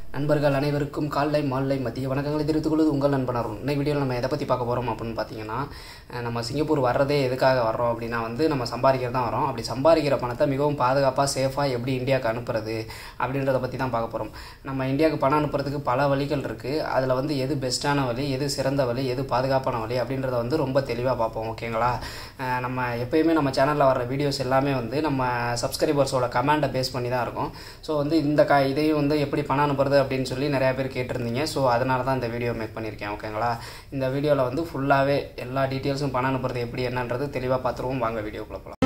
நண்பர்கள் அனைவருக்கும் காலை மாலை மதிய வணக்கங்களை தெரிவித்துக் கொள்வது உங்கள் நண்பன் அருண் இன்னைக்கு வீடியோவில் நம்ம எதை பற்றி பார்க்க போகிறோம் அப்படின்னு பார்த்தீங்கன்னா அஹ் நம்ம சிங்கப்பூர் வர்றதே எதுக்காக வர்றோம் அப்படின்னா வந்து நம்ம சம்பாதிக்கிறது தான் வரோம் அப்படி சம்பாதிக்கிற பணத்தை மிகவும் பாதுகாப்பாக சேஃபாக எப்படி இந்தியாவுக்கு அனுப்புறது அப்படின்றத பற்றி தான் பார்க்க போகிறோம் நம்ம இந்தியாவுக்கு பணம் அனுப்புறதுக்கு பல வழிகள் இருக்குது அதில் வந்து எது பெஸ்ட்டான வழி எது சிறந்த வழி எது பாதுகாப்பான வழி அப்படின்றத வந்து ரொம்ப தெளிவாக பார்ப்போம் ஓகேங்களா அஹ் நம்ம எப்பயுமே நம்ம சேனலில் வர வீடியோஸ் எல்லாமே வந்து நம்ம சப்ஸ்கிரைபர்ஸோட கமெண்டை பேஸ் பண்ணி தான் இருக்கும் ஸோ வந்து இந்த க இதையும் வந்து எப்படி பணம் அனுப்புறது அப்படின்னு சொல்லி நிறையா பேர் கேட்டிருந்தீங்க ஸோ அதனால தான் இந்த வீடியோ மேக் பண்ணியிருக்கேன் ஓகேங்களா இந்த வீடியோவில் வந்து ஃபுல்லாகவே எல்லா டீட்டெயில்ஸும் பணம் அனுப்புறது எப்படி என்னன்றது தெளிவாக பார்த்துருவோம் வாங்க வீடியோக்குள்ளே போகலாம்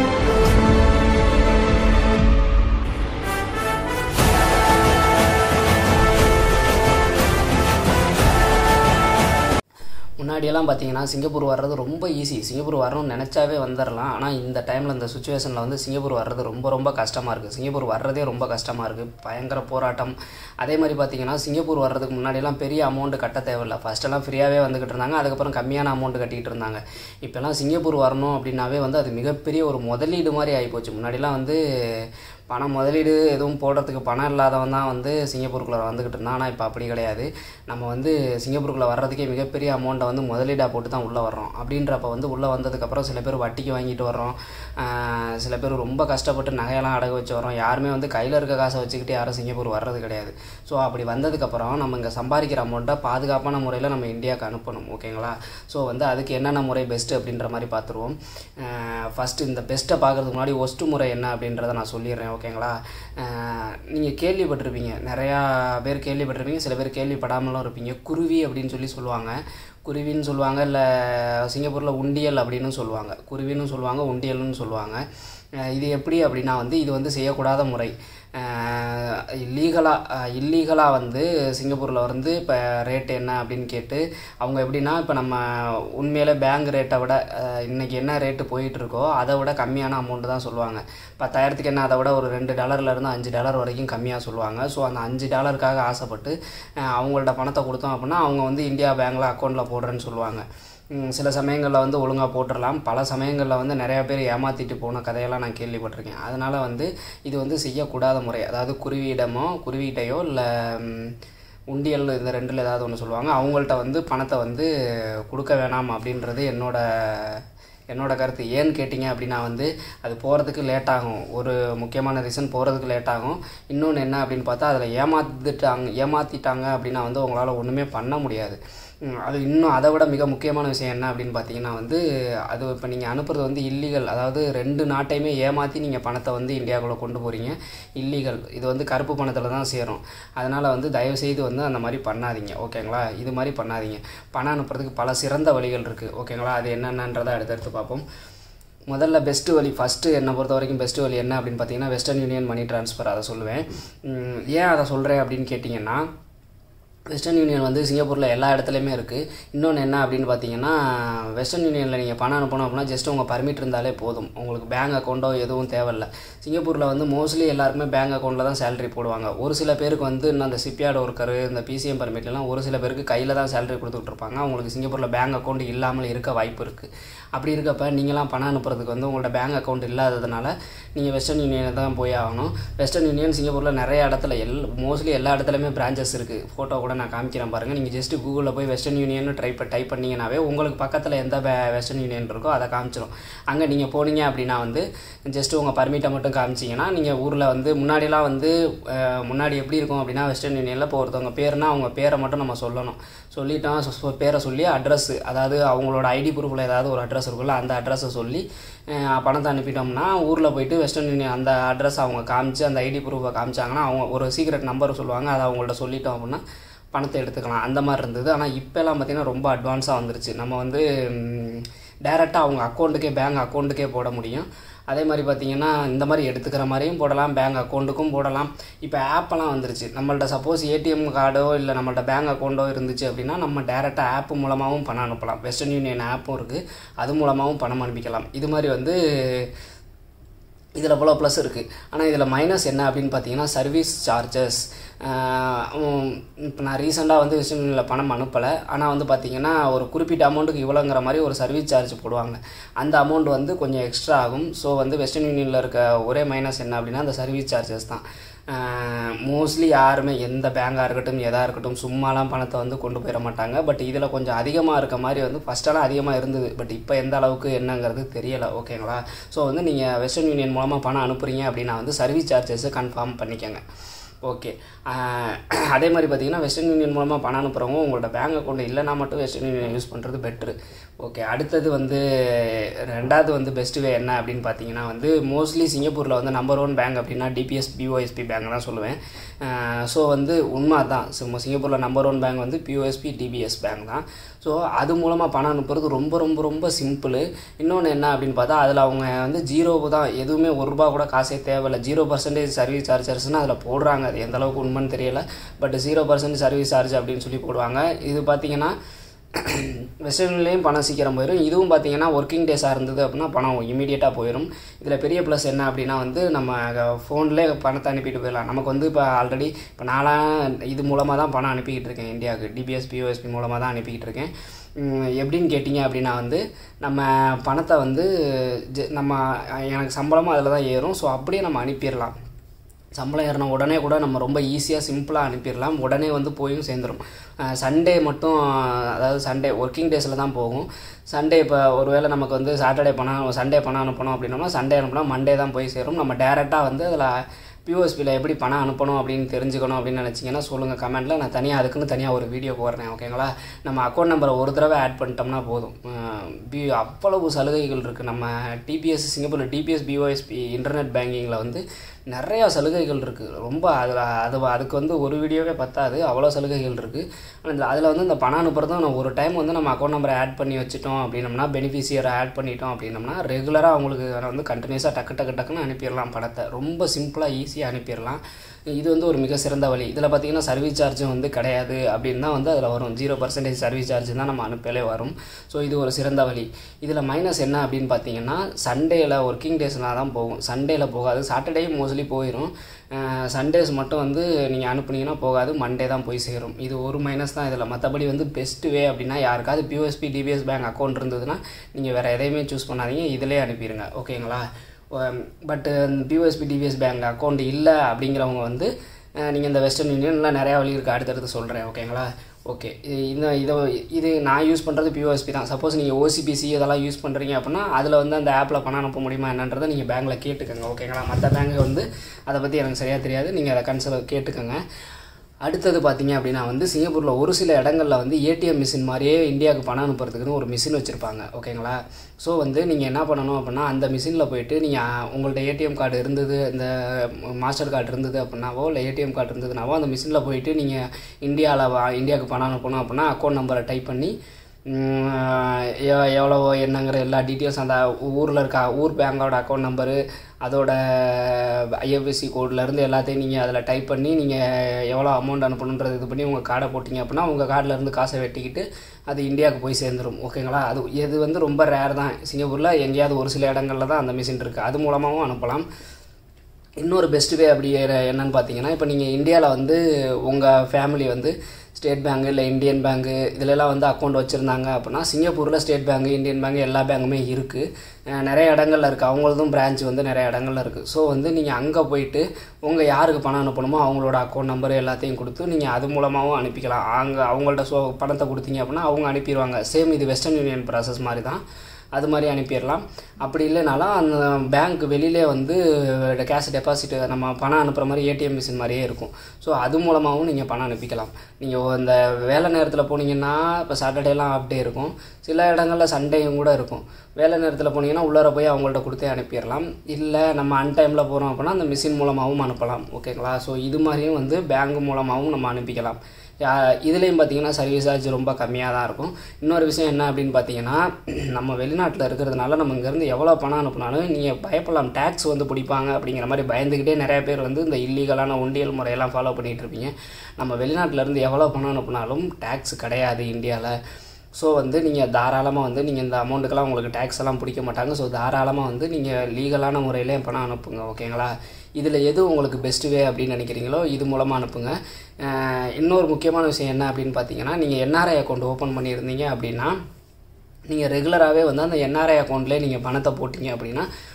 முன்னாடியெல்லாம் பார்த்தீங்கன்னா சிங்கப்பூர் வர்றது ரொம்ப ஈஸி சிங்கப்பூர் வரணும்னு நினச்சாவே வந்துடலாம் ஆனால் இந்த டைமில் இந்த சுச்சுவேஷனில் வந்து சிங்கப்பூர் வர்றது ரொம்ப ரொம்ப கஷ்டமாக இருக்குது சிங்கப்பூர் வர்றதே ரொம்ப கஷ்டமாக இருக்குது பயங்கர போராட்டம் அதே மாதிரி பார்த்தீங்கன்னா சிங்கப்பூர் வர்றதுக்கு முன்னாடியெல்லாம் பெரிய அமௌண்ட் கட்ட தேவையில்ல ஃபஸ்ட்டெல்லாம் ஃப்ரீயாகவே வந்துக்கிட்டு இருந்தாங்க அதுக்கப்புறம் கம்மியான அமௌண்ட் கட்டிக்கிட்டு இருந்தாங்க இப்போல்லாம் சிங்கப்பூர் வரணும் அப்படின்னாவே வந்து அது மிகப்பெரிய ஒரு முதலீடு மாதிரி ஆகிப்போச்சு முன்னாடிலாம் வந்து பணம் முதலீடு எதுவும் போடுறதுக்கு பணம் இல்லாதவன் தான் வந்து சிங்கப்பூருக்குள்ளே வந்துக்கிட்டு இருந்தான் ஆனால் இப்போ அப்படி கிடையாது நம்ம வந்து சிங்கப்பூருக்குள்ளே வர்றதுக்கே மிகப்பெரிய அமௌண்ட்டை வந்து முதலீடாக போட்டு தான் உள்ளே வர்றோம் அப்படின்றப்ப வந்து உள்ளே வந்ததுக்கப்புறம் சில பேர் வட்டிக்கு வாங்கிட்டு வர்றோம் ஆஹ் சில பேர் ரொம்ப கஷ்டப்பட்டு நகையெல்லாம் அடகு வச்சு வரோம் யாருமே வந்து கையில் இருக்க காசை வச்சுக்கிட்டு யாரும் சிங்கப்பூர் வர்றது கிடையாது ஸோ அப்படி வந்ததுக்கப்புறம் நம்ம இங்கே சம்பாதிக்கிற அமௌண்ட்டை பாதுகாப்பான முறையில் நம்ம இந்தியாவுக்கு அனுப்பணும் ஓகேங்களா ஸோ வந்து அதுக்கு என்னென்ன முறை பெஸ்ட்டு அப்படின்ற மாதிரி பார்த்துருவோம் ஃபஸ்ட்டு இந்த பெஸ்ட்டை பார்க்குறதுக்கு முன்னாடி ஒஸ்ட்டு முறை என்ன அப்படின்றத நான் சொல்லிடுறேன் ஓகேங்களா நீங்கள் கேள்விப்பட்டிருப்பீங்க நிறையா பேர் கேள்விப்பட்டிருப்பீங்க சில பேர் கேள்விப்படாமலும் இருப்பீங்க குருவி அப்படின்னு சொல்லி சொல்லுவாங்க குருவின்னு சொல்லுவாங்க இல்லை சிங்கப்பூரில் உண்டியல் அப்படின்னு சொல்லுவாங்க குருவின்னு சொல்லுவாங்க உண்டியல்னு சொல்லுவாங்க அஹ் இது எப்படி அப்படின்னா வந்து இது வந்து செய்யக்கூடாத முறை லீகலாக இல்லீகலாக வந்து சிங்கப்பூரில் வந்து இப்போ ரேட் என்ன அப்படின்னு கேட்டு அவங்க எப்படின்னா இப்போ நம்ம உண்மையிலே பேங்க் ரேட்டை விட அஹ், இன்னைக்கு என்ன ரேட்டு போயிட்டுருக்கோ அதை விட கம்மியான அமௌண்ட்டு தான் சொல்லுவாங்க பத்தாயிரத்துக்கு என்ன அதை விட ஒரு ரெண்டு டாலர்லேருந்து அஞ்சு டாலர் வரைக்கும் கம்மியாக சொல்லுவாங்க ஸோ அந்த அஞ்சு டாலருக்காக ஆசைப்பட்டு அஹ், அவங்கள்ட்ட பணத்தை கொடுத்தோம் அப்படின்னா அவங்க வந்து இந்தியா பேங்க்கில் அக்கௌண்ட்டில் போடுறேன்னு சொல்லுவாங்க ம், சில சமயங்களில் வந்து ஒழுங்காக போட்டுடலாம் பல சமயங்களில் வந்து நிறையா பேர் ஏமாற்றிட்டு போன கதையெல்லாம் நான் கேள்விப்பட்டிருக்கேன் அதனால் வந்து இது வந்து செய்யக்கூடாத முறை அதாவது குருவியிடமோ குருவிகிட்டையோ இல்லை உண்டியல் இந்த ரெண்டில் ஏதாவது ஒன்று சொல்லுவாங்க அவங்கள்ட்ட வந்து பணத்தை வந்து கொடுக்க வேணாம் அப்படின்றது என்னோட என்னோட கருத்து ஏன்னு கேட்டிங்க அப்படின்னா வந்து அது போகிறதுக்கு லேட் ஆகும் ஒரு முக்கியமான ரீசன் போகிறதுக்கு லேட் ஆகும் இன்னொன்று என்ன அப்படின்னு பார்த்தா அதில் ஏமாத்திட்டாங்க ஏமாற்றிட்டாங்க அப்படின்னா வந்து உங்களால் ஒன்றுமே பண்ண முடியாது ம், அது இன்னும் அதை விட மிக முக்கியமான விஷயம் என்ன அப்படின்னு பார்த்தீங்கன்னா வந்து அது இப்போ நீங்கள் அனுப்புறது வந்து இல்லீகல் அதாவது ரெண்டு நாட்டையுமே ஏமாற்றி நீங்கள் பணத்தை வந்து இந்தியாவுக்குள்ளே கொண்டு போகிறீங்க இல்லீகல் இது வந்து கருப்பு பணத்தில் தான் சேரும் அதனால் வந்து தயவுசெய்து வந்து அந்த மாதிரி பண்ணாதீங்க ஓகேங்களா இது மாதிரி பண்ணாதீங்க பணம் அனுப்புறதுக்கு பல சிறந்த வழிகள் இருக்குது ஓகேங்களா அது என்னென்னன்றதை அடுத்தடுத்து பார்ப்போம் முதல்ல பெஸ்ட்டு வழி ஃபஸ்ட்டு என்னை பொறுத்த வரைக்கும் பெஸ்ட்டு வழி என்ன அப்படின்னு பார்த்தீங்கன்னா வெஸ்டர்ன் யூனியன் மணி ட்ரான்ஸ்ஃபர் அதை சொல்லுவேன் ம், ஏன் அதை சொல்கிறேன் அப்படின்னு கேட்டிங்கன்னா வெஸ்டர்ன் யூனியன் வந்து சிங்கப்பூரில் எல்லா இடத்துலையுமே இருக்குது இன்னொன்று என்ன அப்படின்னு பார்த்தீங்கன்னா வெஸ்டர்ன் யூனியனில் நீங்கள் பணம் அனுப்பணும் அப்படின்னா ஜஸ்ட் உங்கள் பர்மிட் இருந்தாலே போதும் உங்களுக்கு பேங்க் அக்கௌண்ட்டோ எதுவும் தேவையில்ல சிங்கப்பூரில் வந்து மோஸ்ட்லி எல்லாருக்குமே பேங்க் அக்கௌண்ட்டில் தான் சேலரி போடுவாங்க ஒரு சில பேருக்கு வந்து இன்னும் அந்த சிப்யார்டு ஒர்க்கர் இந்த பிசிஎம் பர்மிட்லாம் ஒரு சில பேருக்கு கையில் தான் சேலரி கொடுத்துட்டு இருப்பாங்க அவங்களுக்கு சிங்கப்பூரில் பேங்க் அக்கௌண்ட் இல்லாமல் இருக்க வாய்ப்பு இருக்குது அப்படி இருக்கப்ப நீங்களாம் பணம் அனுப்புறதுக்கு வந்து உங்களோட பேங்க் அக்கௌண்ட் இல்லாததுனால நீங்கள் வெஸ்டர்ன் யூனியனை தான் போய் ஆகணும் வெஸ்டர்ன் யூனியன் சிங்கப்பூரில் நிறைய இடத்துல எல் மோஸ்ட்லி எல்லா இடத்துலையுமே பிரான்ச்சஸ் இருக்குது ஃபோட்டோ கூட நான் காமிக்கிறேன் பாருங்கள் நீங்கள் ஜஸ்ட் கூகுளில் போய் வெஸ்டர்ன் யூனியன் ட்ரை டைப் பண்ணிங்கனாவே உங்களுக்கு பக்கத்தில் எந்த வே- வெஸ்டர்ன் யூனியன் இருக்கோ அதை காமிச்சிரும் அங்கே நீங்கள் போனீங்க அப்படின்னா வந்து ஜஸ்ட் உங்கள் பர்மிட்டை மட்டும் காமிச்சிங்கன்னா நீங்கள் ஊரில் வந்து முன்னாடிலாம் வந்து அஹ், முன்னாடி எப்படி இருக்கும் அப்படின்னா வெஸ்டர்ன் யூனியனில் இப்போ ஒருத்தவங்க பேர்னா அவங்க பேரை மட்டும் நம்ம சொல்லணும் சொல்லிட்டோம் சொ- சொ- பேரை சொல்லி அட்ரஸ் அதாவது அவங்களோட ஐடி ப்ரூஃபில் ஏதாவது ஒரு அட்ரஸ் இருக்குல்ல அந்த அட்ரஸை சொல்லி அஹ், பணத்தை அனுப்பிட்டோம்னா ஊரில் போயிட்டு வெஸ்டர்ன் யூனியன் அந்த அட்ரஸ் அவங்க காமிச்சு அந்த ஐடி ப்ரூஃபை காமிச்சாங்கன்னா அவங்க ஒரு சீக்ரெட் நம்பர் சொல்லுவாங்க அதை அவங்கள்ட்ட சொல்லிட்டோம் அப்படின்னா பணத்தை எடுத்துக்கலாம் அந்த மாதிரி இருந்தது ஆனால் இப்போல்லாம் பார்த்தீங்கன்னா ரொம்ப அட்வான்ஸாக வந்துருச்சு நம்ம வந்து டேரெக்டாக அவங்க அக்கௌண்ட்டுக்கே பேங்க் அக்கௌண்ட்டுக்கே போட முடியும் அதே மாதிரி பார்த்தீங்கன்னா இந்த மாதிரி எடுத்துக்கிற மாதிரியும் போடலாம் பேங்க் அக்கௌண்ட்டுக்கும் போடலாம் இப்போ ஆப்பெல்லாம் வந்துருச்சு நம்மள்ட்ட சப்போஸ் ஏடிஎம் கார்டோ இல்லை நம்மள்ட்ட பேங்க் அக்கௌண்ட்டோ இருந்துச்சு அப்படின்னா நம்ம டேரெக்டாக ஆப் மூலமாகவும் பணம் அனுப்பலாம் வெஸ்டர்ன் யூனியன் ஆப்பும் இருக்குது அது மூலமாகவும் பணம் அனுப்பிக்கலாம் இது மாதிரி வந்து இதில் இவ்வளோ ப்ளஸ் இருக்குது ஆனால் இதில் மைனஸ் என்ன அப்படின்னு பார்த்தீங்கன்னா சர்வீஸ் சார்ஜஸ் இப்போ நான் ரீசெண்டாக வந்து விஷயங்களில் பணம் அனுப்பலை ஆனால் வந்து பார்த்தீங்கன்னா ஒரு குறிப்பிட்ட அமௌண்ட்டுக்கு இவ்வளோங்கிற மாதிரி ஒரு சர்வீஸ் சார்ஜ் போடுவாங்க அந்த அமௌண்ட் வந்து கொஞ்சம் எக்ஸ்ட்ரா ஆகும் ஸோ வந்து வெஸ்டர்ன் யூனியனில் இருக்க ஒரே மைனஸ் என்ன அப்படின்னா அந்த சர்வீஸ் சார்ஜஸ் தான் மோஸ்ட்லி யாருமே எந்த பேங்காக இருக்கட்டும் எதாக இருக்கட்டும் சும்மாலாம் பணத்தை வந்து கொண்டு போயிட மாட்டாங்க பட் இதில் கொஞ்சம் அதிகமாக இருக்க மாதிரி வந்து ஃபஸ்ட்டெல்லாம் அதிகமாக இருந்தது பட் இப்போ எந்த அளவுக்கு என்னங்கிறது தெரியலை ஓகேங்களா ஸோ வந்து நீங்கள் வெஸ்டர்ன் யூனியன் மூலமாக பணம் அனுப்புகிறீங்க அப்படின்னா வந்து சர்வீஸ் சார்ஜஸை கன்ஃபார்ம் பண்ணிக்கோங்க ஓகே அதே மாதிரி பார்த்தீங்கன்னா வெஸ்டர்ன் யூனியன் மூலமாக பணம் அனுப்புகிறவங்க உங்களோட பேங்க் அக்கௌண்ட் இல்லைனா மட்டும் வெஸ்டர்ன் யூனியன் யூஸ் பண்ணுறது பெட்ரு ஓகே அடுத்தது வந்து ரெண்டாவது வந்து பெஸ்ட் வே என்ன அப்படின்னு பார்த்தீங்கன்னா வந்து மோஸ்ட்லி சிங்கப்பூரில் வந்து நம்பர் ஒன் பேங்க் அப்படின்னா டிபிஎஸ் பிஓஎஸ்பி பேங்க் தான் சொல்லுவேன் ஸோ வந்து உண்மை தான் சிங்கப்பூரில் நம்பர் ஒன் பேங்க் வந்து பிஓஎஸ்பி டிபிஎஸ் பேங்க் தான் ஸோ அது மூலமாக பணம் அனுப்புறது ரொம்ப ரொம்ப ரொம்ப சிம்பிள் இன்னொன்று என்ன அப்படின்னு பார்த்தா அதில் அவங்க வந்து ஜீரோ தான் எதுவுமே ஒரு ரூபா கூட காசே தேவையில்லை ஜீரோ பர்சன்டேஜ் சர்வீஸ் சார்ஜர்ஸ்னால் அதில் போடுறாங்க அது எந்த அளவுக்கு உண்மைன்னு தெரியல but zero percent service charge அப்படின்னு சொல்லி போடுவாங்க இது பார்த்தீங்கன்னா வெஸ்டர்ன்லேயும் பணம் சீக்கிரம் போயிடும் இதுவும் பார்த்தீங்கன்னா ஒர்க்கிங் டேஸாக இருந்தது அப்படின்னா பணம் இமீடியட்டாக போயிடும் இதில் பெரிய ப்ளஸ் என்ன அப்படின்னா வந்து நம்ம ஃபோன்லேயே பணத்தை அனுப்பிட்டு போயிடலாம் நமக்கு வந்து இப்போ ஆல்ரெடி இப்போ நான்லாம் இது மூலமாக தான் பணம் அனுப்பிக்கிட்டு இருக்கேன் இந்தியாவுக்கு டிபிஎஸ் பிஓஎஸ்பி மூலமாக தான் அனுப்பிக்கிட்டு இருக்கேன் எப்படின்னு கேட்டிங்க அப்படின்னா வந்து நம்ம பணத்தை வந்து நம்ம எனக்கு சம்பளமும் அதில் தான் ஏறும் ஸோ அப்படியே நம்ம அனுப்பிடலாம் சம்பளம் ஏறின உடனே கூட நம்ம ரொம்ப ஈஸியாக சிம்பிளாக அனுப்பிடலாம் உடனே வந்து போயும் சேர்ந்துடும் சண்டே மட்டும் அதாவது சண்டே ஒர்க்கிங் டேஸில் தான் போகும் சண்டே இப்போ ஒருவேளை நமக்கு வந்து சாட்டர்டே பணம் சண்டே பணம் அனுப்பணும் அப்படின்னோம்னா சண்டே அனுப்பினா மண்டே தான் போய் சேரும் நம்ம டேரெக்டாக வந்து அதில் பிஓஎஸ்பியில் எப்படி பணம் அனுப்பணும் அப்படின்னு தெரிஞ்சுக்கணும் அப்படின்னு நினச்சிங்கன்னா சொல்லுங்கள் கமெண்ட்டில் நான் தனியாக அதுக்குன்னு தனியாக ஒரு வீடியோ போடுறேன் ஓகேங்களா நம்ம அக்கௌண்ட் நம்பரை ஒரு தடவை ஆட் பண்ணிட்டோம்னா போதும் பி அவ்வளவு சலுகைகள் இருக்குது நம்ம டிபிஎஸ் சிங்கப்பூரில் டிபிஎஸ் பிஓஎஸ்பி இன்டர்நெட் பேங்கிங்கில் வந்து நிறையா சலுகைகள் இருக்குது ரொம்ப அதில் அது அதுக்கு வந்து ஒரு வீடியோவே பத்தாது அவ்வளோ சலுகைகள் இருக்குது ஆனால் அதில் வந்து இந்த பணம் அனுப்புறதும் நம்ம ஒரு டைம் வந்து நம்ம அக்கௌண்ட் நம்பரை ஆட் பண்ணி வச்சுட்டோம் அப்படின்னம்னா பெனிஃபிஷியரை ஆட் பண்ணிட்டோம் அப்படின்னம்னா ரெகுலராக அவங்களுக்கு வந்து கண்டினியூஸாக டக்கு டக்கு டக்குன்னு அனுப்பிடலாம் பணத்தை ரொம்ப சிம்பிளாக ஈஸியாக அனுப்பிடலாம் இது வந்து ஒரு மிக சிறந்த வழி இதில் பார்த்தீங்கன்னா சர்வீஸ் சார்ஜும் வந்து கிடையாது அப்படின்னு தான் வந்து அதில் வரும் ஜீரோ பர்சன்டேஜ் சர்வீஸ் சார்ஜ் தான் நம்ம அனுப்பலே வரும் ஸோ இது ஒரு சிறந்த வழி இதில் மைனஸ் என்ன அப்படின்னு பார்த்தீங்கன்னா சண்டேயில் ஒர்க்கிங் டேஸ்னால் தான் போகும் சண்டேயில் போகாது சாட்டர்டே மோஸ்ட்லி போயிடும் சண்டேஸ் மட்டும் வந்து நீங்கள் அனுப்புனீங்கன்னா போகாது மண்டே தான் போய் சேரும் இது ஒரு மைனஸ் தான் இதில் மற்றபடி வந்து பெஸ்ட் வே அப்படின்னா யாருக்காவது பிஓஎஸ்பி டிபிஎஸ் பேங்க் அக்கௌண்ட் இருந்ததுன்னா நீங்கள் வேறு எதையுமே சூஸ் பண்ணாதீங்க இதிலே அனுப்பிடுங்க ஓகேங்களா பட்டு பிஓஎஸ்பி டிவிஎஸ் பேங்க் அக்கௌண்ட் இல்லை அப்படிங்கிறவங்க வந்து நீங்கள் இந்த வெஸ்டர்ன் யூனியன்லாம் நிறையா வழி இருக்குது அடுத்தடுத்து சொல்கிறேன் ஓகேங்களா ஓகே இந்த இதை இது நான் யூஸ் பண்ணுறது பிஓஎஸ்பி தான் சப்போஸ் நீங்கள் ஓசிபிசி இதெல்லாம் யூஸ் பண்ணுறீங்க அப்படின்னா அதில் வந்து அந்த ஆப்பில் பணம் அனுப்ப முடியுமா என்னன்றதை நீங்கள் பேங்க்கில் கேட்டுக்கோங்க ஓகேங்களா மற்ற பேங்க் வந்து அதை பற்றி எனக்கு சரியாக தெரியாது நீங்கள் அதை கன்சல் கேட்டுக்கோங்க அடுத்தது பார்த்தீங்க அப்படின்னா வந்து சிங்கப்பூரில் ஒரு சில இடங்களில் வந்து ஏடிஎம் மிஷின் மாதிரியே இந்தியாவுக்கு பணம் அனுப்புறதுக்குன்னு ஒரு மிஷின் வச்சுருப்பாங்க ஓகேங்களா ஸோ வந்து நீங்கள் என்ன பண்ணணும் அப்படின்னா அந்த மிஷினில் போயிட்டு நீங்கள் உங்கள்ட்ட ஏடிஎம் கார்டு இருந்தது இந்த மாஸ்டர் கார்டு இருந்தது அப்படின்னாவோ இல்லை ஏடிஎம் கார்டு இருந்ததுனாவோ அந்த மிஷினில் போயிட்டு நீங்கள் இந்தியாவில் இந்தியாவுக்கு பணம் அனுப்பணும் அப்படின்னா அக்கௌண்ட் நம்பரை டைப் பண்ணி எவ்வளோ என்னங்கிற எல்லா டீட்டெயில்ஸ் அந்த ஊரில் இருக்க ஊர் பேங்கோட அக்கௌண்ட் நம்பரு அதோட ஐஎஃப்எஸ்சி கோட்லேருந்து எல்லாத்தையும் நீங்கள் அதில் டைப் பண்ணி நீங்கள் எவ்வளோ அமௌண்ட் அனுப்பணுன்றது இது பண்ணி உங்கள் கார்டை போட்டிங்க அப்படின்னா உங்கள் கார்டிலேருந்து காசை வெட்டிக்கிட்டு அது இந்தியாவுக்கு போய் சேர்ந்துடும் ஓகேங்களா அது இது வந்து ரொம்ப ரேர் தான் சிங்கப்பூரில் எங்கேயாவது ஒரு சில இடங்களில் தான் அந்த மிஷின் இருக்குது அது மூலமாகவும் அனுப்பலாம் இன்னொரு பெஸ்ட் வே அப்படி என்னன்னு பார்த்தீங்கன்னா இப்போ நீங்கள் இந்தியாவில் வந்து உங்கள் ஃபேமிலி வந்து ஸ்டேட் பேங்கு இல்லை இந்தியன் பேங்கு இதிலெல்லாம் வந்து அக்கௌண்ட் வச்சுருந்தாங்க அப்படின்னா சிங்கப்பூரில் ஸ்டேட் பேங்கு இந்தியன் பேங்கு எல்லா பேங்குமே இருக்குது நிறைய இடங்கள்ல இருக்குது அவங்களதும் பிரான்ச் வந்து நிறைய இடங்கள்ல இருக்குது ஸோ வந்து நீங்கள் அங்கே போயிட்டு உங்கள் யாருக்கு பணம் அனுப்பணுமோ அவங்களோட அக்கௌண்ட் நம்பர் எல்லாத்தையும் கொடுத்து நீங்கள் அது மூலமாகவும் அனுப்பிக்கலாம் அங்கே அவங்கள்ட்ட ஸோ பணத்தை கொடுத்தீங்க அப்படின்னா அவங்க அனுப்பிடுவாங்க சேம் இது வெஸ்டர்ன் யூனியன் ப்ராசஸ் மாதிரி தான் அது மாதிரி அனுப்பிடலாம் அப்படி இல்லைனாலும் அந்த பேங்க் வெளியிலே வந்து கேஷ் டெபாசிட் நம்ம பணம் அனுப்புகிற மாதிரி ஏடிஎம் மிஷின் மாதிரியே இருக்கும் ஸோ அது மூலமாகவும் நீங்கள் பணம் அனுப்பிக்கலாம் நீங்கள் இந்த வேலை நேரத்தில் போனீங்கன்னா இப்போ சாட்டர்டேலாம் ஆஃப் டே இருக்கும் சில இடங்களில் சண்டேயும் கூட இருக்கும் வேலை நேரத்தில் போனீங்கன்னா உள்ளார போய் அவங்கள்ட்ட கொடுத்தே அனுப்பிடலாம் இல்லை நம்ம அன்டைமில் போகிறோம் அப்படின்னா அந்த மிஷின் மூலமாகவும் அனுப்பலாம் ஓகேங்களா ஸோ இது மாதிரியும் வந்து பேங்க் மூலமாகவும் நம்ம அனுப்பிக்கலாம் இதுலேயும் பார்த்தீங்கன்னா சர்வீஸ் சார்ஜ் ரொம்ப கம்மியாக தான் இருக்கும் இன்னொரு விஷயம் என்ன அப்படின்னு பார்த்தீங்கன்னா நம்ம வெளிநாட்டில் இருக்கிறதுனால நம்ம இங்கேருந்து எவ்வளோ பணம் அனுப்புனாலும் நீங்கள் பயப்படலாம் டேக்ஸ் வந்து பிடிப்பாங்க அப்படிங்கிற மாதிரி பயந்துக்கிட்டே நிறைய பேர் வந்து இந்த இல்லீகலான ஒண்டியல் முறையெல்லாம் ஃபாலோ பண்ணிகிட்டு இருப்பீங்க நம்ம வெளிநாட்டிலேருந்து எவ்வளோ பணம் அனுப்புனாலும் டேக்ஸ் கிடையாது இந்தியாவில் ஸோ வந்து நீங்கள் தாராளமாக வந்து நீங்கள் இந்த அமௌண்ட்டுக்கெல்லாம் உங்களுக்கு டேக்ஸ் எல்லாம் பிடிக்க மாட்டாங்க ஸோ தாராளமாக வந்து நீங்கள் லீகலான முறையிலே பணம் அனுப்புங்க ஓகேங்களா இதில் எது உங்களுக்கு பெஸ்ட் வே அப்படின்னு நினைக்கிறீங்களோ இது மூலமாக அனுப்புங்க இன்னொரு முக்கியமான விஷயம் என்ன அப்படின்னு பார்த்தீங்கன்னா நீங்கள் என்ஆர்ஐ அக்கௌண்ட் ஓப்பன் பண்ணியிருந்தீங்க அப்படின்னா நீங்கள் ரெகுலராகவே வந்து அந்த என்ஆர்ஐ அக்கௌண்ட்லேயே நீங்கள் பணத்தை போட்டிங்க அப்படின்னா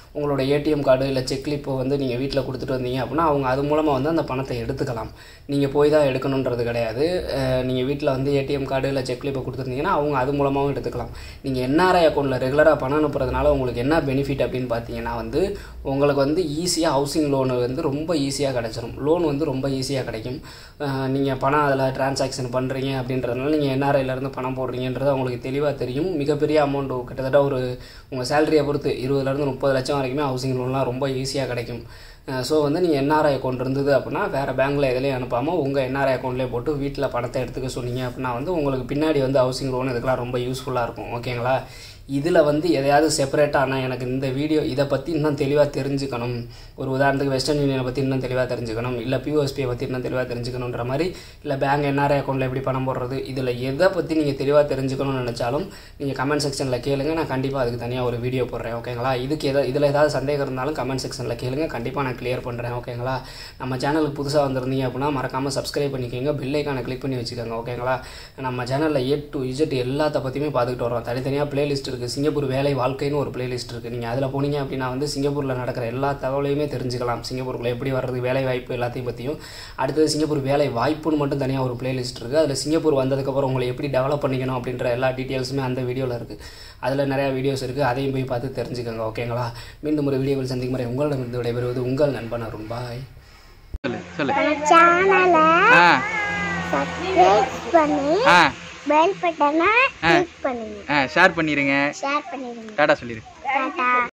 உங்களோட ஏடிஎம் கார்டு இல்லை செக் கிளிப்போ வந்து நீங்கள் வீட்டில் கொடுத்துட்டு வந்தீங்க அப்படின்னா அவங்க அது மூலமாக வந்து அந்த பணத்தை எடுத்துக்கலாம் நீங்கள் போய் தான் எடுக்கணுன்றது கிடையாது நீங்கள் வீட்டில் வந்து ஏடிஎம் கார்டு இல்லை செக் கிளிப்பை கொடுத்துருந்தீங்கன்னா அவங்க அது மூலமாகவும் எடுத்துக்கலாம் நீங்கள் என்ஆர்ஐ அக்கௌண்ட்டில் ரெகுலராக பணம் அனுப்புறதுனால உங்களுக்கு என்ன பெனிஃபிட் அப்படின்னு பார்த்தீங்கன்னா வந்து உங்களுக்கு வந்து ஈஸியாக ஹவுசிங் லோனு வந்து ரொம்ப ஈஸியாக கிடச்சிரும் லோன் வந்து ரொம்ப ஈஸியாக கிடைக்கும் நீங்கள் பணம் அதில் டிரான்சாக்ஷன் பண்ணுறீங்க அப்படின்றதுனால நீங்கள் என்ஆர்ஐலேருந்து பணம் போடுறீங்கன்றது அவங்களுக்கு தெளிவாக தெரியும் மிகப்பெரிய அமௌண்ட் கிட்டத்தட்ட ஒரு உங்கள் சேலரியை பொறுத்து இருபதுலேருந்து முப்பது லட்சம் வரைக்குமே ஹவுசிங் லோன்லாம் ரொம்ப ஈஸியாக கிடைக்கும் ஸோ வந்து நீங்கள் என்ஆர்ஐ அக்கௌண்ட் இருந்தது அப்படின்னா வேறு பேங்க்கில் எதுலேயும் அனுப்பாமல் உங்கள் என்ஆர்ஐ அக்கௌண்ட்லேயே போட்டு வீட்டில் பணத்தை எடுத்துக்க சொன்னீங்க அப்படின்னா வந்து உங்களுக்கு பின்னாடி வந்து ஹவுசிங் லோன் இதுக்கெல்லாம் ரொம்ப யூஸ்ஃபுல்லாக இருக்கும் ஓகேங்களா இதில் வந்து எதையாவது செப்பரேட்டாக ஆனால் எனக்கு இந்த வீடியோ இதை பற்றி இன்னும் தெளிவாக தெரிஞ்சுக்கணும் ஒரு உதாரணத்துக்கு வெஸ்டர்ன் யூனியனை பற்றி இன்னும் தெளிவாக தெரிஞ்சுக்கணும் இல்லை பிஓஎஸ்பியை பற்றி இன்னும் தெளிவாக தெரிஞ்சுக்கணுன்ற மாதிரி இல்லை பேங்க் என்ஆர்ஐ அக்கௌண்ட்டில் எப்படி பணம் போடுறது இதில் எதை பற்றி நீங்கள் தெளிவாக தெரிஞ்சுக்கணும்னு நினச்சாலும் நீங்கள் கமெண்ட் செக்ஷனில் கேளுங்க நான் கண்டிப்பாக அதுக்கு தனியாக ஒரு வீடியோ போடுறேன் ஓகேங்களா இதுக்கு எதாவது இதில் ஏதாவது சந்தேகம் இருந்தாலும் கமெண்ட் செக்ஷனில் கேளுங்க கண்டிப்பாக நான் கிளியர் பண்ணுறேன் ஓகேங்களா நம்ம சேனலுக்கு புதுசாக வந்திருந்தீங்க அப்படின்னா மறக்காமல் சப்ஸ்கிரைப் பண்ணிக்கோங்க பெல்லைக்கான கிளிக் பண்ணி வச்சுக்கோங்க ஓகேங்களா நம்ம சேனலில் ஏ டு இஜெட் எல்லாத்த பற்றியுமே பார்த்துக்கிட்டு வரோம் தனித்தனியாக பிளேலிஸ்ட் இருக்குது சிங்கப்பூர் வேலை வாழ்க்கைன்னு ஒரு பிளேலிஸ்ட் இருக்குது நீங்கள் அதில் போனீங்க அப்படின்னா வந்து சிங்கப்பூரில் நடக்கிற எல்லா தகவலையுமே தெரிஞ்சுக்கலாம் சிங்கப்பூருக்குள்ள எப்படி வர்றது வேலை வாய்ப்பு எல்லாத்தையும் பற்றியும் அடுத்தது சிங்கப்பூர் வேலை வாய்ப்புன்னு மட்டும் தனியாக ஒரு பிளேலிஸ்ட் இருக்குது அதில் சிங்கப்பூர் வந்ததுக்கப்புறம் உங்களை எப்படி டெவலப் பண்ணிக்கணும் அப்படின்ற எல்லா டீட்டெயில்ஸுமே அந்த வீடியோவில் இருக்குது அதில் நிறையா வீடியோஸ் இருக்குது அதையும் போய் பார்த்து தெரிஞ்சுக்கோங்க ஓகேங்களா மீண்டும் ஒரு வீடியோவில் சந்திக்கும் முறை உங்களிடமிருந்து விடைபெறுவது உங்கள் நண்பன் அருண் பாய் சொல்லு சொல்லு சேனலை ஆ சப்ஸ்கிரைப் பண்ணி ஆ பெல் பட்டனை கிளிக் பண்ணுங்க ஆ ஷேர் பண்ணிடுங்க ஷேர் பண்ணிடுங்க டாடா சொல்லிடு டாடா